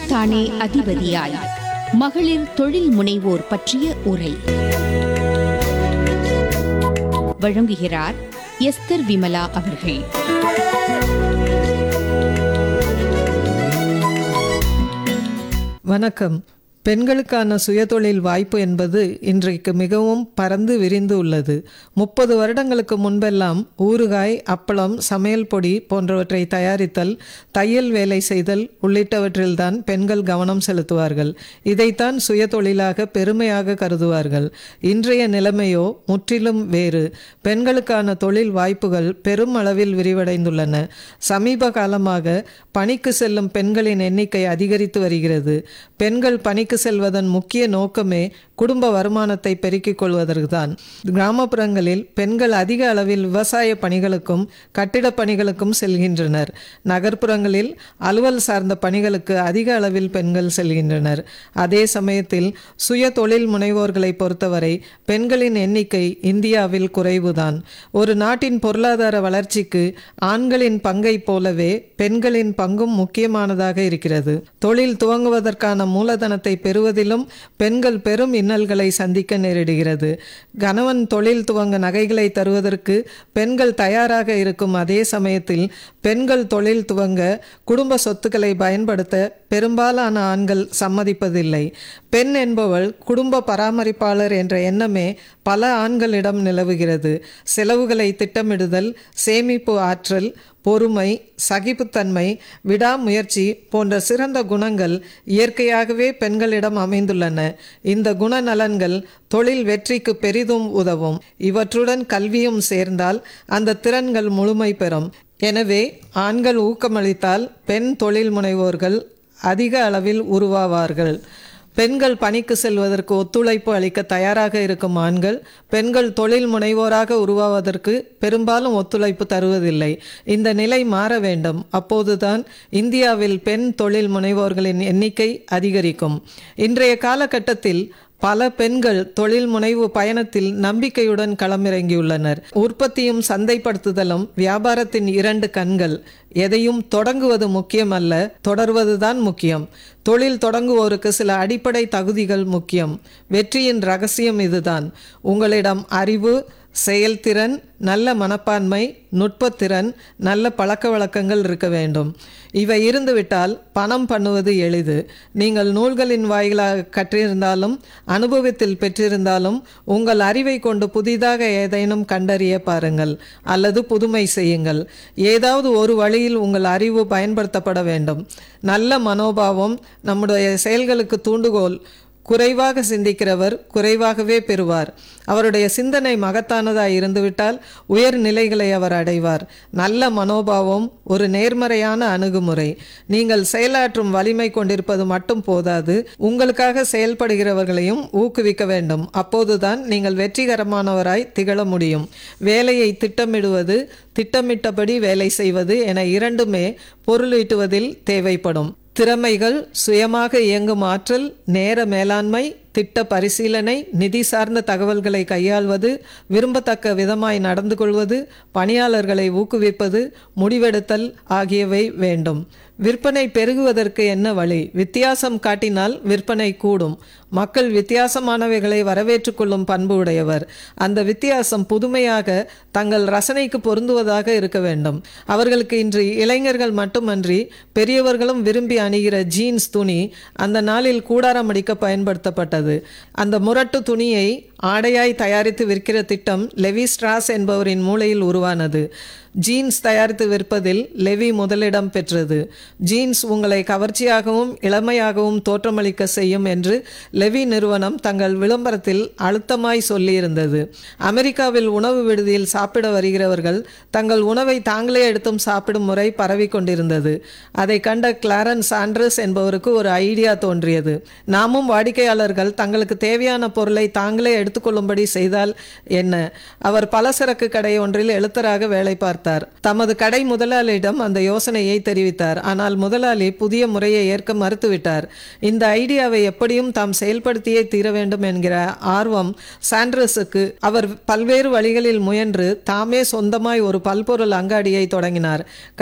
தனக்குத்தானே அதிபதியாய் மகளிர் தொழில் முனைவோர் பற்றிய உரை வழங்குகிறார் எஸ்தர் விமலா அவர்கள் வணக்கம் பெண்களுக்கான சுயதொழில் வாய்ப்பு என்பது இன்றைக்கு மிகவும் பறந்து விரிந்து உள்ளது முப்பது வருடங்களுக்கு முன்பெல்லாம் ஊறுகாய் அப்பளம் சமையல் பொடி போன்றவற்றை தயாரித்தல் தையல் வேலை செய்தல் உள்ளிட்டவற்றில்தான் பெண்கள் கவனம் செலுத்துவார்கள் இதைத்தான் சுயதொழிலாக பெருமையாக கருதுவார்கள் இன்றைய நிலைமையோ முற்றிலும் வேறு பெண்களுக்கான தொழில் வாய்ப்புகள் பெரும் அளவில் விரிவடைந்துள்ளன சமீப காலமாக பணிக்கு செல்லும் பெண்களின் எண்ணிக்கை அதிகரித்து வருகிறது பெண்கள் பணிக்கு செல்வதன் முக்கிய நோக்கமே குடும்ப வருமானத்தை பெருக்கிக் கொள்வதற்குதான் கிராமப்புறங்களில் பெண்கள் அதிக அளவில் விவசாய பணிகளுக்கும் கட்டிடப் பணிகளுக்கும் செல்கின்றனர் நகர்ப்புறங்களில் அலுவல் சார்ந்த பணிகளுக்கு அதிக அளவில் பெண்கள் செல்கின்றனர் அதே சமயத்தில் சுய தொழில் முனைவோர்களை பொறுத்தவரை பெண்களின் எண்ணிக்கை இந்தியாவில் குறைவுதான் ஒரு நாட்டின் பொருளாதார வளர்ச்சிக்கு ஆண்களின் பங்கை போலவே பெண்களின் பங்கும் முக்கியமானதாக இருக்கிறது தொழில் துவங்குவதற்கான மூலதனத்தை பெறுவதிலும் பெண்கள் பெரும் இன்னல்களை சந்திக்க நேரிடுகிறது கணவன் தொழில் துவங்க நகைகளை தருவதற்கு பெண்கள் தயாராக இருக்கும் அதே சமயத்தில் பெண்கள் தொழில் துவங்க குடும்ப சொத்துக்களை பயன்படுத்த பெரும்பாலான ஆண்கள் சம்மதிப்பதில்லை பெண் என்பவள் குடும்ப பராமரிப்பாளர் என்ற எண்ணமே பல ஆண்களிடம் நிலவுகிறது செலவுகளை திட்டமிடுதல் சேமிப்பு ஆற்றல் பொறுமை சகிப்புத்தன்மை விடாமுயற்சி போன்ற சிறந்த குணங்கள் இயற்கையாகவே பெண்களிடம் அமைந்துள்ளன இந்த குணநலன்கள் தொழில் வெற்றிக்கு பெரிதும் உதவும் இவற்றுடன் கல்வியும் சேர்ந்தால் அந்த திறன்கள் முழுமை பெறும் எனவே ஆண்கள் ஊக்கமளித்தால் பெண் தொழில் முனைவோர்கள் அதிக அளவில் உருவாவார்கள் பெண்கள் பணிக்கு செல்வதற்கு ஒத்துழைப்பு அளிக்க தயாராக இருக்கும் ஆண்கள் பெண்கள் தொழில் முனைவோராக உருவாவதற்கு பெரும்பாலும் ஒத்துழைப்பு தருவதில்லை இந்த நிலை மாற வேண்டும் அப்போதுதான் இந்தியாவில் பெண் தொழில் முனைவோர்களின் எண்ணிக்கை அதிகரிக்கும் இன்றைய காலகட்டத்தில் பல பெண்கள் தொழில் முனைவு பயணத்தில் நம்பிக்கையுடன் களமிறங்கியுள்ளனர் உற்பத்தியும் சந்தைப்படுத்துதலும் வியாபாரத்தின் இரண்டு கண்கள் எதையும் தொடங்குவது முக்கியமல்ல தொடர்வதுதான் முக்கியம் தொழில் தொடங்குவோருக்கு சில அடிப்படை தகுதிகள் முக்கியம் வெற்றியின் ரகசியம் இதுதான் உங்களிடம் அறிவு செயல்திறன் நல்ல மனப்பான்மை நுட்பத்திறன் நல்ல பழக்க வழக்கங்கள் இருக்க வேண்டும் இவை இருந்துவிட்டால் பணம் பண்ணுவது எளிது நீங்கள் நூல்களின் வாயிலாக கற்றிருந்தாலும் அனுபவத்தில் பெற்றிருந்தாலும் உங்கள் அறிவை கொண்டு புதிதாக ஏதேனும் கண்டறிய பாருங்கள் அல்லது புதுமை செய்யுங்கள் ஏதாவது ஒரு வழியில் உங்கள் அறிவு பயன்படுத்தப்பட வேண்டும் நல்ல மனோபாவம் நம்முடைய செயல்களுக்கு தூண்டுகோல் குறைவாக சிந்திக்கிறவர் குறைவாகவே பெறுவார் அவருடைய சிந்தனை மகத்தானதாய் இருந்துவிட்டால் உயர் நிலைகளை அவர் அடைவார் நல்ல மனோபாவம் ஒரு நேர்மறையான அணுகுமுறை நீங்கள் செயலாற்றும் வலிமை கொண்டிருப்பது மட்டும் போதாது உங்களுக்காக செயல்படுகிறவர்களையும் ஊக்குவிக்க வேண்டும் அப்போதுதான் நீங்கள் வெற்றிகரமானவராய் திகழ முடியும் வேலையை திட்டமிடுவது திட்டமிட்டபடி வேலை செய்வது என இரண்டுமே பொருளீட்டுவதில் தேவைப்படும் திறமைகள் சுயமாக இயங்கும் ஆற்றல் நேர மேலாண்மை திட்ட பரிசீலனை நிதி சார்ந்த தகவல்களை கையாள்வது விரும்பத்தக்க விதமாய் நடந்து கொள்வது பணியாளர்களை ஊக்குவிப்பது முடிவெடுத்தல் ஆகியவை வேண்டும் விற்பனை பெருகுவதற்கு என்ன வழி வித்தியாசம் காட்டினால் விற்பனை கூடும் மக்கள் வித்தியாசமானவைகளை வரவேற்றுக் கொள்ளும் பண்பு உடையவர் அந்த வித்தியாசம் புதுமையாக தங்கள் ரசனைக்கு பொருந்துவதாக இருக்க வேண்டும் அவர்களுக்கு இன்று இளைஞர்கள் மட்டுமன்றி பெரியவர்களும் விரும்பி அணிகிற ஜீன்ஸ் துணி அந்த நாளில் கூடாரம் அடிக்க பயன்படுத்தப்பட்டது அந்த முரட்டு துணியை ஆடையாய் தயாரித்து விற்கிற திட்டம் லெவி ஸ்ட்ராஸ் என்பவரின் மூளையில் உருவானது ஜீன்ஸ் தயாரித்து விற்பதில் லெவி முதலிடம் பெற்றது ஜீன்ஸ் உங்களை கவர்ச்சியாகவும் இளமையாகவும் தோற்றமளிக்க செய்யும் என்று லெவி நிறுவனம் தங்கள் விளம்பரத்தில் அழுத்தமாய் சொல்லியிருந்தது அமெரிக்காவில் உணவு விடுதியில் சாப்பிட வருகிறவர்கள் தங்கள் உணவை தாங்களே எடுத்தும் சாப்பிடும் முறை பரவி கொண்டிருந்தது அதை கண்ட கிளாரன்ஸ் ஆண்ட்ரஸ் என்பவருக்கு ஒரு ஐடியா தோன்றியது நாமும் வாடிக்கையாளர்கள் தங்களுக்கு தேவையான பொருளை தாங்களே எடுத்துக்கொள்ளும்படி செய்தால் என்ன அவர் பலசரக்கு கடை ஒன்றில் எழுத்தராக வேலை பார்த்தார் தமது கடை முதலாளியிடம் அந்த யோசனையை தெரிவித்தார் ஆனால் முதலாளி புதிய முறையை ஏற்க மறுத்துவிட்டார் இந்த ஐடியாவை எப்படியும் தாம் செயல்படுத்தியே தீர வேண்டும் என்கிற ஆர்வம் சாண்ட்ரஸுக்கு அவர் பல்வேறு வழிகளில் முயன்று தாமே சொந்தமாய் ஒரு பல்பொருள் அங்காடியை தொடங்கினார்